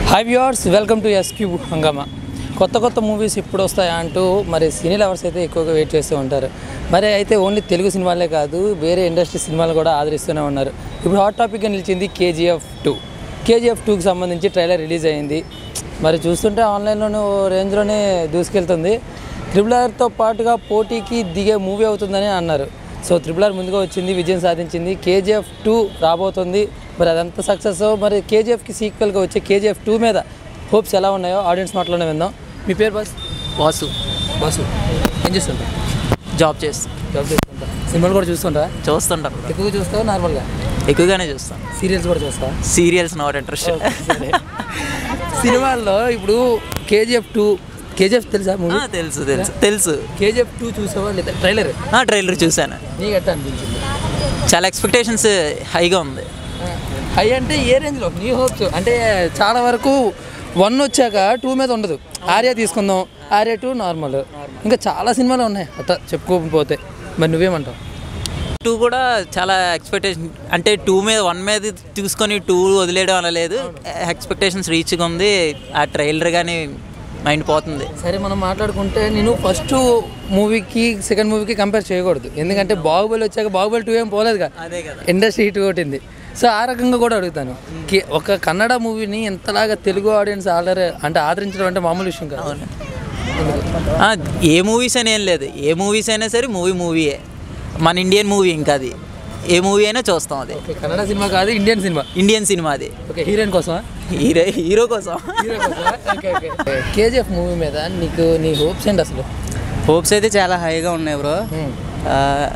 Hi viewers welcome to SQ Hungama కొత్త కొత్త movies ఇప్పుడు వస్తాయా అంటూ మరి సినీ లవర్స్ అయితే ఎక్కువగా వెయిట్ చేస్తూ ఉంటారు మరి అయితే ఓన్లీ తెలుగు సినిమాలే కాదు వేరే ఇండస్ట్రీ సినిమాలు కూడా ఆదరిస్తూనే ఉన్నారు ఇప్పుడు హాట్ టాపిక్గా నిలిచింది కేజీఎఫ్ టూ కేజీఎఫ్ టూకి సంబంధించి ట్రైలర్ రిలీజ్ అయింది మరి చూస్తుంటే ఆన్లైన్లోనే ఓ రేంజ్లోనే దూసుకెళ్తుంది త్రిబుల్ ఆర్తో పాటుగా పోటీకి దిగే మూవీ అవుతుందని అన్నారు సో త్రిబుల్ ఆర్ ముందుగా వచ్చింది విజయం సాధించింది కేజీఎఫ్ టూ రాబోతుంది మరి అదంతా సక్సెస్ మరి కేజీఎఫ్కి సీక్వెల్గా వచ్చే కేజీఎఫ్ టూ మీద హోప్స్ ఎలా ఉన్నాయో ఆడియన్స్ మాటలోనే విందాం మీ పేరు బస్ వాసు బాసు ఏం చేస్తుంటా జాబ్ చేస్తాం జాబ్ చేస్తుంటా సినిమాలు కూడా చూస్తుంటా చూస్తుంటాం ఎక్కువగా చూస్తావా నార్మల్గా ఎక్కువగానే చూస్తాం సీరియల్స్ కూడా చూస్తావా సీరియల్స్ నాట్ ఇంట్రెస్ట్ సినిమాల్లో ఇప్పుడు కేజీఎఫ్ టూ కేజీఎఫ్ తెలుసా మూవీ తెలుసు తెలుసు తెలుసు కేజీఎఫ్ టూ చూసావా లేదా ట్రైలర్ ట్రైలర్ చూశాను నీకు ఎట్లా అనిపించింది చాలా ఎక్స్పెక్టేషన్స్ హైగా ఉంది హై అంటే ఏ రేంజ్లో నీ హోప్స్ అంటే చాలా వరకు వన్ వచ్చాక టూ మీద ఉండదు ఆర్యా తీసుకుందాం ఆర్యా టూ నార్మల్ ఇంకా చాలా సినిమాలు ఉన్నాయి అట్లా చెప్పుకోకపోతే మరి నువ్వేమంటావు టూ కూడా చాలా ఎక్స్పెక్టేషన్ అంటే టూ మీద వన్ మీద తీసుకొని టూ వదిలేయడం అలా లేదు ఎక్స్పెక్టేషన్స్ రీచ్గా ఉంది ఆ ట్రైలర్ కానీ మైండ్ పోతుంది సరే మనం మాట్లాడుకుంటే నేను ఫస్ట్ మూవీకి సెకండ్ మూవీకి కంపేర్ చేయకూడదు ఎందుకంటే బాహుబలి వచ్చాక బాహుబలి టూ ఏం పోలేదుగా అదే కదా ఇండస్ట్రీ హిట్ కొట్టింది సో ఆ రకంగా కూడా అడుగుతాను కి- ఒక కన్నడ మూవీని ఎంతలాగా తెలుగు ఆడియన్స్ ఆల్రెడీ అంటే ఆదరించడం అంటే మామూలు విషయం కాదు ఆ, ఏ మూవీస్ అని ఏం లేదు ఏ మూవీస్ అయినా సరే మూవీ మూవీయే మన ఇండియన్ మూవీ ఇంకా అది ఏ మూవీ అయినా చూస్తాం అది ఓకే, కన్నడ సినిమా కాదు ఇండియన్ సినిమా ఇండియన్ సినిమా అది ఓకే హీరోయిన్ కోసమా హీరో హీరో కోసం కేజీఎఫ్ మూవీ మీద నీకు నీ హోప్స్ ఏంటి అసలు హోప్స్ అయితే చాలా హైగా ఉన్నాయి బ్రో ఆ,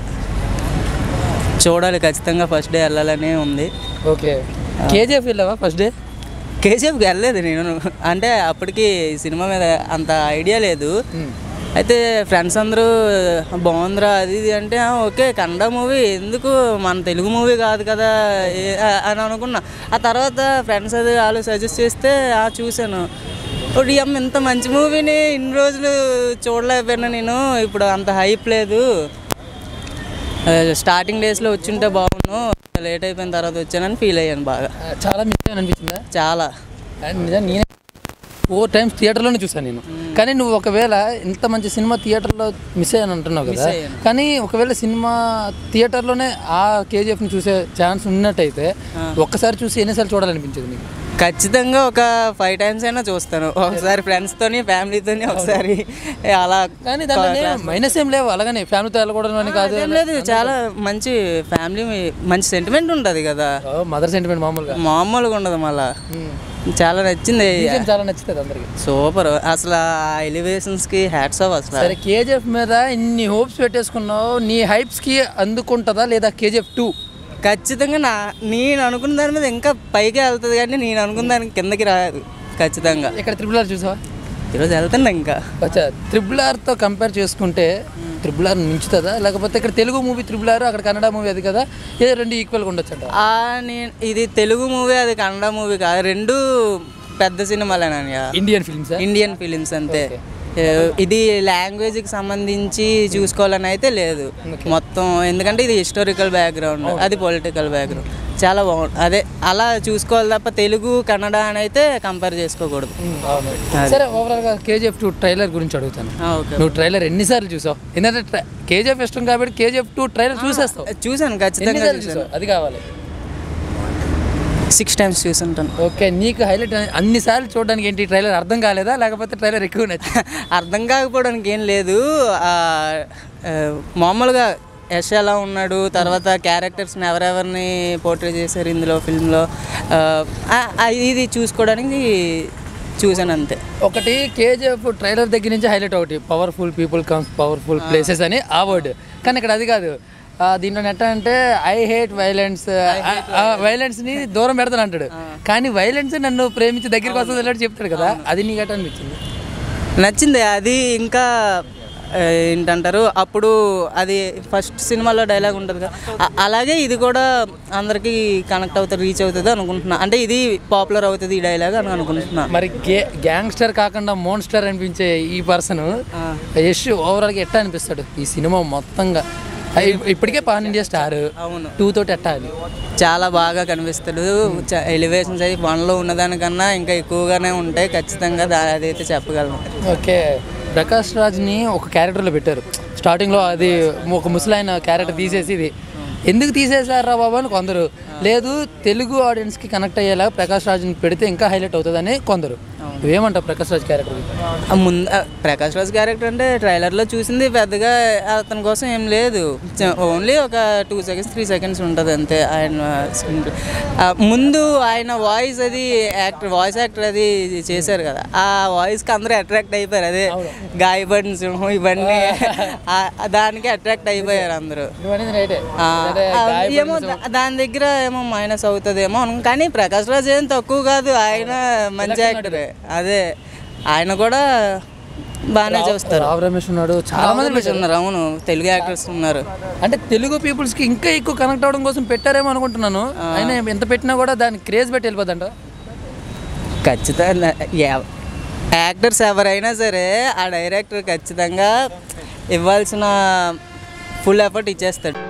చూడాలి ఖచ్చితంగా ఫస్ట్ డే వెళ్ళాలని ఉంది ఓకే కేజీఎఫ్ వెళ్ళావా ఫస్ట్ డే కేసీఎఫ్కి వెళ్ళలేదు నేను అంటే అప్పటికి సినిమా మీద అంత ఐడియా లేదు అయితే ఫ్రెండ్స్ అందరూ బాగుందిరా అది ఇది అంటే "ఆ, ఓకే కన్నడ మూవీ ఎందుకు మన తెలుగు మూవీ కాదు కదా ఏ- ఆ- అని అనుకున్నా ఆ తర్వాత ఫ్రెండ్స్ అది వాళ్ళు సజెస్ట్ చేస్తే ఆ చూశాను ఒకటి అమ్మ ఇంత మంచి మూవీని ఇన్ని రోజులు చూడలేకపోయినా నేను ఇప్పుడు అంత హైప్ లేదు స్టార్టింగ్ డేస్లో వచ్చింటే బాగున్నాను లేట్ అయిపోయిన తర్వాత వచ్చానని ఫీల్ అయ్యాను బాగా చాలా మిస్ అయ్యాను అనిపించిందా చాలా అండ్ నిజం నేనే ఫోర్ టైమ్స్ థియేటర్లోనే చూసాను నేను కానీ నువ్వు ఒకవేళ ఇంత మంచి సినిమా థియేటర్లో మిస్ అయ్యాను అంటున్నావు కదా అయ్యాను. కానీ ఒకవేళ సినిమా థియేటర్లోనే ఆ కేజీఎఫ్ని చూసే ఛాన్స్ ఉన్నట్టయితే ఒక్కసారి చూసి ఎన్నిసార్లు చూడాలనిపించింది నీకు ఖచ్చితంగా ఒక ఫైవ్ టైమ్స్ అయినా చూస్తాను ఒకసారి ఫ్రెండ్స్తోని ఫ్యామిలీతోని ఒకసారి అలా కానీ దాంట్లో మైనస్ ఏం లేవు అలాగనే ఫ్యామిలీతో వెళ్ళకూడదు అని కాదు ఏం లేదు చాలా మంచి ఫ్యామిలీ మంచి సెంటిమెంట్ ఉంటుంది కదా మదర్ సెంటిమెంట్ మామూలుగా మామూలుగా ఉండదు మళ్ళా చాలా నచ్చింది విషయం చాలా నచ్చుతుంది అందరికి సూపర్ అసలు ఆ ఎలివేషన్స్కి హ్యాట్స్ ఆఫ్ అసలు సరే కేజీఎఫ్ మీద ఇన్ని హోప్స్ పెట్టేసుకున్నావు నీ హైప్స్కి అందుకుంటుందా లేదా కేజీఎఫ్ టూ ఖచ్చితంగా నా నేను అనుకున్న దాని మీద ఇంకా పైకి వెళ్తుంది కానీ నేను అనుకున్న దానికి కిందకి రాదు ఖచ్చితంగా ఇక్కడ త్రిపుల్ ఆర్ చూసావా ఈరోజు వెళ్తున్నా ఇంకా అచ్చా త్రిబుల్ ఆర్తో కంపేర్ చేసుకుంటే త్రిబుల్ ఆర్ మించుతుందా లేకపోతే ఇక్కడ తెలుగు మూవీ త్రిబుల్ ఆర్ అక్కడ కన్నడ మూవీ అది కదా ఏ రెండు ఈక్వల్గా ఉండొచ్చు అంట ఆ నేను ఇది తెలుగు మూవీ అది కన్నడ మూవీ కాదు రెండు పెద్ద సినిమాలేనయ్య ఇండియన్ ఫిల్మ్స్ ఇండియన్ ఫిలిమ్స్ అంతే ఏ, ఇది లాంగ్వేజ్కి సంబంధించి చూసుకోవాలని అయితే లేదు మొత్తం ఎందుకంటే ఇది హిస్టారికల్ బ్యాక్గ్రౌండ్ అది పొలిటికల్ బ్యాక్గ్రౌండ్ చాలా బాగుంది అదే అలా చూసుకోవాలి తప్ప తెలుగు కన్నడ అని అయితే కంపేర్ చేసుకోకూడదు సరే ఓవరాల్గా కేజీఎఫ్ టూ ట్రైలర్ గురించి అడుగుతాను ఆ, ఓకే నువ్వు ట్రైలర్ ఎన్నిసార్లు చూసావు ఎందుకంటే కేజీఎఫ్ ఇష్టం కాబట్టి కేజీఎఫ్ టూ ట్రైలర్ చూసేస్తావు చూశాను ఖచ్చితంగా ఎన్నిసార్లు చూశాను చూసావు అది కావాలి సిక్స్ టైమ్స్ చూసుంటాను ఓకే నీకు హైలైట్ అన్నిసార్లు చూడడానికి ఏంటి ట్రైలర్ అర్థం కాలేదా లేకపోతే ట్రైలర్ ఎక్కువ నచ్చింది అర్థం కాకపోవడానికి ఏం లేదు ఆ, ఆ, మామూలుగా యశ్ ఎలా ఉన్నాడు తర్వాత క్యారెక్టర్స్ని ఎవరెవరిని పోర్ట్రే చేశారు ఇందులో ఫిల్మ్లో ఇది చూసుకోవడానికి చూశాను అంతే ఒకటి కేజీఎఫ్ ట్రైలర్ దగ్గర నుంచి హైలైట్ ఒకటి powerful people comes powerful places అని ఆ వర్డ్ కానీ ఇక్కడ అది కాదు ఆ, దీంట్లో ఎట్లా అంటే ఐ హేట్ వైలెన్స్ వైలెన్స్ ని దూరం పెడతాను అంటాడు కానీ వైలెన్స్ నన్ను ప్రేమించి దగ్గరికి వస్తుంది అన్నట్టు చెప్తాడు కదా అది నీకు ఎట్లా అనిపించింది నచ్చింది అది ఇంకా ఆ, ఏంటంటారు అప్పుడు అది ఫస్ట్ సినిమాలో డైలాగ్ ఉంటుంది కదా అ- అలాగే ఇది కూడా అందరికీ కనెక్ట్ అవుతుంది రీచ్ అవుతుంది అనుకుంటున్నా అంటే ఇది పాపులర్ అవుతుంది ఈ డైలాగ్ అని అనుకుంటున్నా మరి గే గ్యాంగ్స్టర్ కాకుండా మోన్స్టర్ అనిపించే ఈ పర్సన్ యశ్ ఓవరాల్గా ఎట్లా అనిపిస్తాడు ఈ సినిమా మొత్తంగా ఇప్- ఇప్పటికే పాన్ ఇండియా స్టార్ అవును టూ తోటి ఎట్టాలి చాలా బాగా కనిపిస్తాడు ఎలివేషన్స్ అయితే వన్లో ఉన్నదానికన్నా ఇంకా ఎక్కువగానే ఉంటాయి ఖచ్చితంగా దా- అదైతే చెప్పగలను ఓకే ప్రకాష్ రాజ్ని ఒక క్యారెక్టర్లో పెట్టారు స్టార్టింగ్లో అది ఒక ముసలాయన క్యారెక్టర్ తీసేసి ఇది ఎందుకు తీసేసారా బాబు అని కొందరు లేదు తెలుగు ఆడియన్స్కి కనెక్ట్ అయ్యేలా ప్రకాష్ రాజ్ని పెడితే ఇంకా హైలైట్ అవుతుందని కొందరు నువ్వేమంటావు ప్రకాష్ రాజ్ క్యారెక్టర్ ఆ ముందు ఆ ప్రకాష్ రాజ్ క్యారెక్టర్ అంటే ట్రైలర్లో చూసింది పెద్దగా అతని కోసం ఏం లేదు ఓన్లీ ఒక టూ సెకండ్స్ త్రీ సెకండ్స్ ఉంటుంది అంతే ఆయన screen play. ఆ ముందు ఆయన వాయిస్ అది యాక్టర్ వాయిస్ యాక్టర్ అది చేశారు కదా ఆ వాయిస్కి అందరూ అట్రాక్ట్ అయిపోయారు అదే గాయపడిన సింహం ఇవన్నీ ఆ- దానికి అట్రాక్ట్ అయిపోయారు అందరూ రైటే ఆ, ఆ, ఏమో దా- దాని దగ్గర ఏమో మైనస్ అవుతుందేమో అను కానీ ప్రకాష్ రాజ్ ఏం తక్కువ కాదు ఆయన మంచి యాక్టరే అదే ఆయన కూడా బాగానే చూస్తారు రావ్ రమేష్ ఉన్నాడు చాలా మంది మంది ఉన్నారు అవును తెలుగు యాక్టర్స్ ఉన్నారు అంటే తెలుగు పీపుల్స్కి ఇంకా ఎక్కువ కనెక్ట్ అవ్వడం కోసం పెట్టారేమో అనుకుంటున్నాను అయినా ఎంత పెట్టినా కూడా దాని క్రేజ్ పెట్టి వెళ్ళిపోద్దంట ఖచ్చితంగా ఎవ- యాక్టర్స్ ఎవరైనా సరే ఆ డైరెక్టర్ ఖచ్చితంగా ఇవ్వాల్సిన ఫుల్ ఎఫర్ట్ ఇచ్చేస్తాడు